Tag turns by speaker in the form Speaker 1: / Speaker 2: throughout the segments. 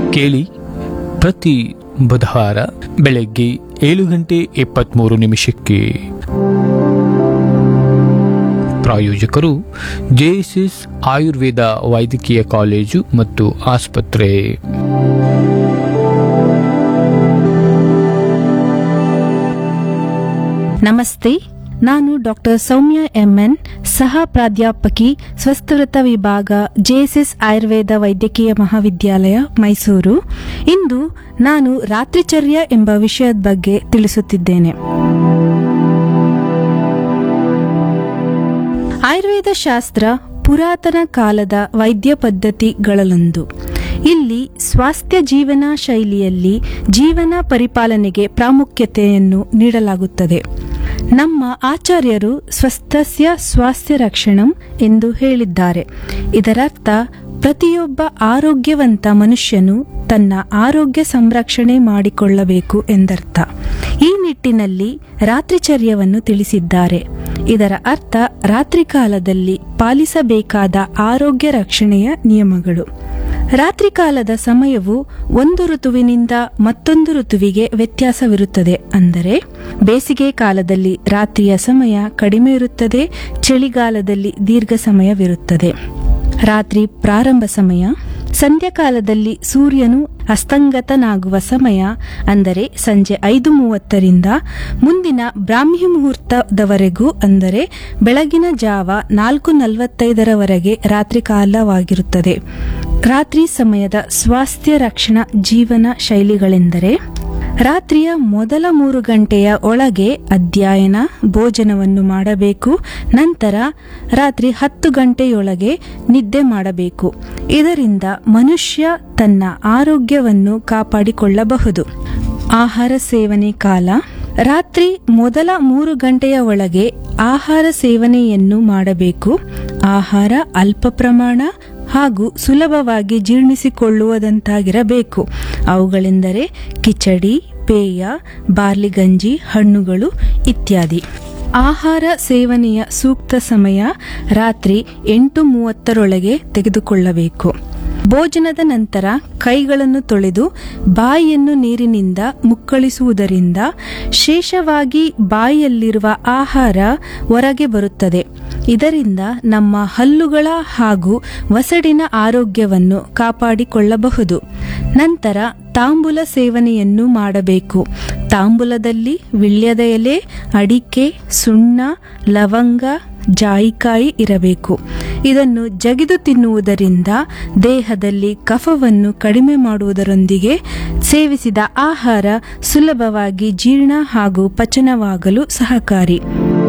Speaker 1: ಕೇಳಿ ಪ್ರತಿ ಬುಧವಾರ ಬೆಳಗ್ಗೆ ಏಳು ಗಂಟೆ ಇಪ್ಪತ್ತ್ಮೂರು ನಿಮಿಷಕ್ಕೆ ಪ್ರಾಯೋಜಕರು ಜೆಎಸ್ಎಸ್ ಆಯುರ್ವೇದ ವೈದ್ಯಕೀಯ ಕಾಲೇಜು ಮತ್ತು ಆಸ್ಪತ್ರೆ
Speaker 2: ನಮಸ್ತೆ ನಾನು ಡಾಕ್ಟರ್ ಸೌಮ್ಯ ಎಂಎನ್ ಸಹ ಪ್ರಾಧ್ಯಾಪಕಿ ಸ್ವಸ್ಥವೃತ್ತ ವಿಭಾಗ ಜೆಎಸ್ಎಸ್ ಆಯುರ್ವೇದ ವೈದ್ಯಕೀಯ ಮಹಾವಿದ್ಯಾಲಯ ಮೈಸೂರು ಇಂದು ನಾನು ರಾತ್ರಿಚರ್ಯ ಎಂಬ ವಿಷಯದ ಬಗ್ಗೆ ತಿಳಿಸುತ್ತಿದ್ದೇನೆ ಆಯುರ್ವೇದ ಶಾಸ್ತ್ರ ಪುರಾತನ ಕಾಲದ ವೈದ್ಯ ಪದ್ಧತಿಗಳಲ್ಲೊಂದು ಇಲ್ಲಿ ಸ್ವಾಸ್ಥ್ಯ ಜೀವನ ಶೈಲಿಯಲ್ಲಿ ಜೀವನ ಪರಿಪಾಲನೆಗೆ ಪ್ರಾಮುಖ್ಯತೆಯನ್ನು ನೀಡಲಾಗುತ್ತದೆ ನಮ್ಮ ಆಚಾರ್ಯರು ಸ್ವಸ್ಥಸ್ಯ ಸ್ವಾಸ್ಥ್ಯ ರಕ್ಷಣಂ ಎಂದು ಹೇಳಿದ್ದಾರೆ ಇದರರ್ಥ ಪ್ರತಿಯೊಬ್ಬ ಆರೋಗ್ಯವಂತ ಮನುಷ್ಯನು ತನ್ನ ಆರೋಗ್ಯ ಸಂರಕ್ಷಣೆ ಮಾಡಿಕೊಳ್ಳಬೇಕು ಎಂದರ್ಥ ಈ ನಿಟ್ಟಿನಲ್ಲಿ ರಾತ್ರಿಚರ್ಯವನ್ನು ತಿಳಿಸಿದ್ದಾರೆ ಇದರ ಅರ್ಥ ರಾತ್ರಿ ಕಾಲದಲ್ಲಿ ಪಾಲಿಸಬೇಕಾದ ಆರೋಗ್ಯ ರಕ್ಷಣೆಯ ನಿಯಮಗಳು ರಾತ್ರಿ ಕಾಲದ ಸಮಯವು ಒಂದು ಋತುವಿನಿಂದ ಮತ್ತೊಂದು ಋತುವಿಗೆ ವ್ಯತ್ಯಾಸವಿರುತ್ತದೆ ಅಂದರೆ ಬೇಸಿಗೆ ಕಾಲದಲ್ಲಿ ರಾತ್ರಿಯ ಸಮಯ ಕಡಿಮೆ ಇರುತ್ತದೆ ಚಳಿಗಾಲದಲ್ಲಿ ದೀರ್ಘ ಸಮಯವಿರುತ್ತದೆ ರಾತ್ರಿ ಪ್ರಾರಂಭ ಸಮಯ ಸಂಧ್ಯಾಕಾಲದಲ್ಲಿ ಸೂರ್ಯನು ಅಸ್ತಂಗತನಾಗುವ ಸಮಯ ಅಂದರೆ ಸಂಜೆ ಐದು ಮೂವತ್ತರಿಂದ ಮುಂದಿನ ಬ್ರಾಹ್ಮಿ ಮುಹೂರ್ತದವರೆಗೂ ಅಂದರೆ ಬೆಳಗಿನ ಜಾವ ನಾಲ್ಕು ನಲವತ್ತೈದರವರೆಗೆ ರಾತ್ರಿ ಕಾಲವಾಗಿರುತ್ತದೆ ರಾತ್ರಿ ಸಮಯದ ಸ್ವಾಸ್ಥ್ಯ ರಕ್ಷಣಾ ಜೀವನ ಶೈಲಿಗಳೆಂದರೆ ರಾತ್ರಿಯ ಮೊದಲ ಮೂರು ಗಂಟೆಯ ಒಳಗೆ ಅಧ್ಯಯನ ಭೋಜನವನ್ನು ಮಾಡಬೇಕು ನಂತರ ರಾತ್ರಿ ಹತ್ತು ಗಂಟೆಯೊಳಗೆ ನಿದ್ದೆ ಮಾಡಬೇಕು ಇದರಿಂದ ಮನುಷ್ಯ ತನ್ನ ಆರೋಗ್ಯವನ್ನು ಕಾಪಾಡಿಕೊಳ್ಳಬಹುದು ಆಹಾರ ಸೇವನೆ ಕಾಲ ರಾತ್ರಿ ಮೊದಲ ಮೂರು ಗಂಟೆಯ ಒಳಗೆ ಆಹಾರ ಸೇವನೆಯನ್ನು ಮಾಡಬೇಕು ಆಹಾರ ಅಲ್ಪ ಪ್ರಮಾಣ ಹಾಗೂ ಸುಲಭವಾಗಿ ಜೀರ್ಣಿಸಿಕೊಳ್ಳುವುದಂತಾಗಿರಬೇಕು ಅವುಗಳೆಂದರೆ ಕಿಚಡಿ ಪೇಯ ಬಾರ್ಲಿ ಗಂಜಿ ಹಣ್ಣುಗಳು ಇತ್ಯಾದಿ ಆಹಾರ ಸೇವನೆಯ ಸೂಕ್ತ ಸಮಯ ರಾತ್ರಿ ಎಂಟು ಮೂವತ್ತರೊಳಗೆ ತೆಗೆದುಕೊಳ್ಳಬೇಕು ಭೋಜನದ ನಂತರ ಕೈಗಳನ್ನು ತೊಳೆದು ಬಾಯಿಯನ್ನು ನೀರಿನಿಂದ ಮುಕ್ಕಳಿಸುವುದರಿಂದ ಶೇಷವಾಗಿ ಬಾಯಿಯಲ್ಲಿರುವ ಆಹಾರ ಹೊರಗೆ ಬರುತ್ತದೆ ಇದರಿಂದ ನಮ್ಮ ಹಲ್ಲುಗಳ ಹಾಗೂ ವಸಡಿನ ಆರೋಗ್ಯವನ್ನು ಕಾಪಾಡಿಕೊಳ್ಳಬಹುದು ನಂತರ ತಾಂಬೂಲ ಸೇವನೆಯನ್ನು ಮಾಡಬೇಕು ತಾಂಬೂಲದಲ್ಲಿ ವಿಳ್ಯದ ಎಲೆ ಅಡಿಕೆ ಸುಣ್ಣ ಲವಂಗ ಜಾಯಿಕಾಯಿ ಇರಬೇಕು ಇದನ್ನು ಜಗಿದು ತಿನ್ನುವುದರಿಂದ ದೇಹದಲ್ಲಿ ಕಫವನ್ನು ಕಡಿಮೆ ಮಾಡುವುದರೊಂದಿಗೆ ಸೇವಿಸಿದ ಆಹಾರ ಸುಲಭವಾಗಿ ಜೀರ್ಣ ಹಾಗೂ ಪಚನವಾಗಲು ಸಹಕಾರಿ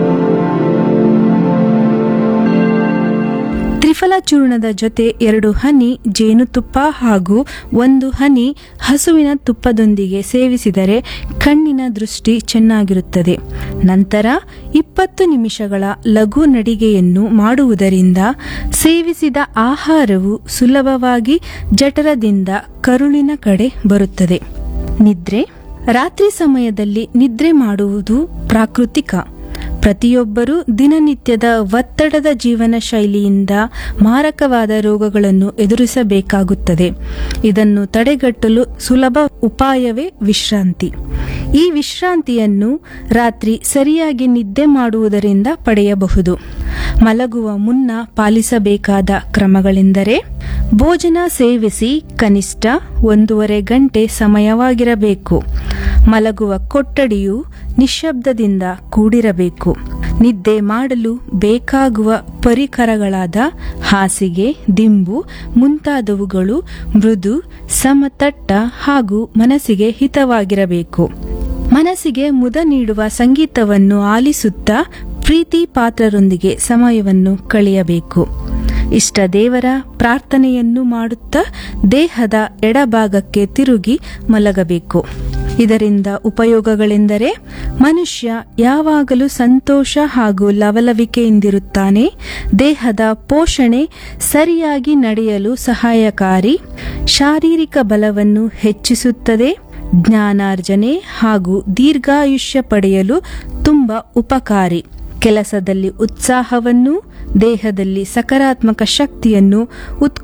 Speaker 2: ತ್ರಿಫಲ ಚೂರ್ಣದ ಜೊತೆ ಎರಡು ಹನಿ ಜೇನುತುಪ್ಪ ಹಾಗೂ ಒಂದು ಹನಿ ಹಸುವಿನ ತುಪ್ಪದೊಂದಿಗೆ ಸೇವಿಸಿದರೆ ಕಣ್ಣಿನ ದೃಷ್ಟಿ ಚೆನ್ನಾಗಿರುತ್ತದೆ ನಂತರ ಇಪ್ಪತ್ತು ನಿಮಿಷಗಳ ಲಘು ನಡಿಗೆಯನ್ನು ಮಾಡುವುದರಿಂದ ಸೇವಿಸಿದ ಆಹಾರವು ಸುಲಭವಾಗಿ ಜಠರದಿಂದ ಕರುಳಿನ ಕಡೆ ಬರುತ್ತದೆ ನಿದ್ರೆ ರಾತ್ರಿ ಸಮಯದಲ್ಲಿ ನಿದ್ರೆ ಮಾಡುವುದು ಪ್ರಾಕೃತಿಕ ಪ್ರತಿಯೊಬ್ಬರೂ ದಿನನಿತ್ಯದ ಒತ್ತಡದ ಜೀವನ ಶೈಲಿಯಿಂದ ಮಾರಕವಾದ ರೋಗಗಳನ್ನು ಎದುರಿಸಬೇಕಾಗುತ್ತದೆ ಇದನ್ನು ತಡೆಗಟ್ಟಲು ಸುಲಭ ಉಪಾಯವೇ ವಿಶ್ರಾಂತಿ ಈ ವಿಶ್ರಾಂತಿಯನ್ನು ರಾತ್ರಿ ಸರಿಯಾಗಿ ನಿದ್ದೆ ಮಾಡುವುದರಿಂದ ಪಡೆಯಬಹುದು ಮಲಗುವ ಮುನ್ನ ಪಾಲಿಸಬೇಕಾದ ಕ್ರಮಗಳೆಂದರೆ ಭೋಜನ ಸೇವಿಸಿ ಕನಿಷ್ಠ ಒಂದೂವರೆ ಗಂಟೆ ಸಮಯವಾಗಿರಬೇಕು ಮಲಗುವ ಕೊಠಡಿಯು ನಿಶ್ಶಬ್ದದಿಂದ ಕೂಡಿರಬೇಕು ನಿದ್ದೆ ಮಾಡಲು ಬೇಕಾಗುವ ಪರಿಕರಗಳಾದ ಹಾಸಿಗೆ ದಿಂಬು ಮುಂತಾದವುಗಳು ಮೃದು ಸಮತಟ್ಟ ಹಾಗೂ ಮನಸ್ಸಿಗೆ ಹಿತವಾಗಿರಬೇಕು ಮನಸ್ಸಿಗೆ ಮುದ ನೀಡುವ ಸಂಗೀತವನ್ನು ಆಲಿಸುತ್ತಾ ಪ್ರೀತಿ ಪಾತ್ರರೊಂದಿಗೆ ಸಮಯವನ್ನು ಕಳೆಯಬೇಕು ಇಷ್ಟ ದೇವರ ಪ್ರಾರ್ಥನೆಯನ್ನು ಮಾಡುತ್ತಾ ದೇಹದ ಎಡಭಾಗಕ್ಕೆ ತಿರುಗಿ ಮಲಗಬೇಕು ಇದರಿಂದ ಉಪಯೋಗಗಳೆಂದರೆ ಮನುಷ್ಯ ಯಾವಾಗಲೂ ಸಂತೋಷ ಹಾಗೂ ಲವಲವಿಕೆಯಿಂದಿರುತ್ತಾನೆ ದೇಹದ ಪೋಷಣೆ ಸರಿಯಾಗಿ ನಡೆಯಲು ಸಹಾಯಕಾರಿ ಶಾರೀರಿಕ ಬಲವನ್ನು ಹೆಚ್ಚಿಸುತ್ತದೆ ಜ್ಞಾನಾರ್ಜನೆ ಹಾಗೂ ದೀರ್ಘಾಯುಷ್ಯ ಪಡೆಯಲು ತುಂಬ ಉಪಕಾರಿ ಕೆಲಸದಲ್ಲಿ ಉತ್ಸಾಹವನ್ನು ದೇಹದಲ್ಲಿ ಸಕಾರಾತ್ಮಕ ಶಕ್ತಿಯನ್ನು ಉತ್ಕ